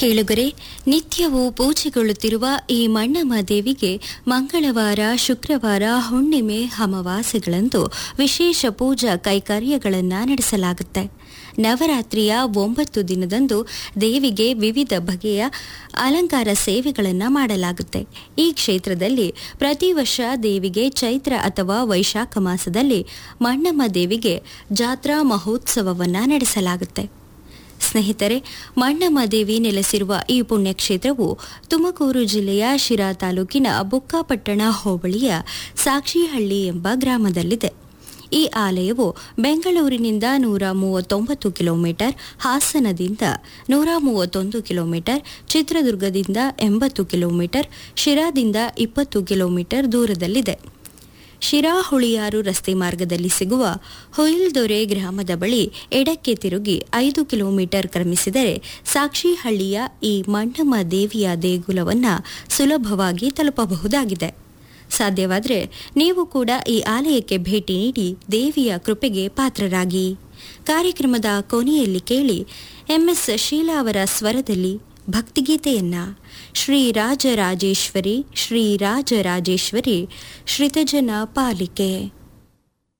ಕೇಳುಗರೆ ನಿತ್ಯವೂ ಪೂಜೆಗೊಳ್ಳುತ್ತಿರುವ ಈ ಮಣ್ಣಮ್ಮ ದೇವಿಗೆ ಮಂಗಳವಾರ ಶುಕ್ರವಾರ ಹುಣ್ಣಿಮೆ ಅಮಾವಾಸ್ಯೆಗಳಂದು ವಿಶೇಷ ಪೂಜಾ ಕೈಕರ್ಯಗಳನ್ನು ನಡೆಸಲಾಗುತ್ತೆ ನವರಾತ್ರಿಯ ಒಂಬತ್ತು ದಿನದಂದು ದೇವಿಗೆ ವಿವಿಧ ಬಗೆಯ ಅಲಂಕಾರ ಸೇವೆಗಳನ್ನು ಮಾಡಲಾಗುತ್ತೆ ಈ ಕ್ಷೇತ್ರದಲ್ಲಿ ಪ್ರತಿ ವರ್ಷ ದೇವಿಗೆ ಚೈತ್ರ ಅಥವಾ ವೈಶಾಖ ಮಾಸದಲ್ಲಿ ಮಣ್ಣಮ್ಮ ದೇವಿಗೆ ಜಾತ್ರಾ ಮಹೋತ್ಸವವನ್ನು ನಡೆಸಲಾಗುತ್ತೆ ಸ್ನೇಹಿತರೆ ಮಣ್ಣಮ್ಮ ದೇವಿ ನೆಲೆಸಿರುವ ಈ ಪುಣ್ಯಕ್ಷೇತ್ರವು ತುಮಕೂರು ಜಿಲ್ಲೆಯ ಶಿರಾ ತಾಲೂಕಿನ ಬುಕ್ಕಾಪಟ್ಟಣ ಹೋಬಳಿಯ ಸಾಕ್ಷಿಹಳ್ಳಿ ಎಂಬ ಗ್ರಾಮದಲ್ಲಿದೆ ಈ ಆಲಯವು ಬೆಂಗಳೂರಿನಿಂದ ನೂರ ಮೂವತ್ತೊಂಬತ್ತು ಕಿಲೋಮೀಟರ್ ಹಾಸನದಿಂದ ನೂರ ಮೂವತ್ತೊಂದು ಕಿಲೋಮೀಟರ್ ಚಿತ್ರದುರ್ಗದಿಂದ ಎಂಬತ್ತು ಕಿಲೋಮೀಟರ್ ಶಿರಾದಿಂದ ಇಪ್ಪತ್ತು ಕಿಲೋಮೀಟರ್ ದೂರದಲ್ಲಿದೆ ಶಿರಾ ಹುಳಿಯಾರು ರಸ್ತೆ ಮಾರ್ಗದಲ್ಲಿ ಸಿಗುವ ಹೊಯಿಲ್ದೊರೆ ಗ್ರಾಮದ ಬಳಿ ಎಡಕ್ಕೆ ತಿರುಗಿ ಐದು ಕಿಲೋಮೀಟರ್ ಕ್ರಮಿಸಿದರೆ ಸಾಕ್ಷಿಹಳ್ಳಿಯ ಈ ಮಣ್ಣಮ್ಮ ದೇವಿಯ ದೇಗುಲವನ್ನು ಸುಲಭವಾಗಿ ತಲುಪಬಹುದಾಗಿದೆ ಸಾಧ್ಯವಾದರೆ ನೀವು ಕೂಡ ಈ ಆಲಯಕ್ಕೆ ಭೇಟಿ ನೀಡಿ ದೇವಿಯ ಕೃಪೆಗೆ ಪಾತ್ರರಾಗಿ ಕಾರ್ಯಕ್ರಮದ ಕೊನೆಯಲ್ಲಿ ಕೇಳಿ ಎಂಎಸ್ ಶೀಲಾ ಅವರ ಸ್ವರದಲ್ಲಿ ಭಕ್ತಿಗೀತೆಯನ್ನ ಶ್ರೀ ರಾಜರಾಜೇಶ್ವರಿ ಶ್ರೀ ರಾಜರಾಜೇಶ್ವರಿ ಶ್ರಿತಜನ ಪಾಲಿಕೆ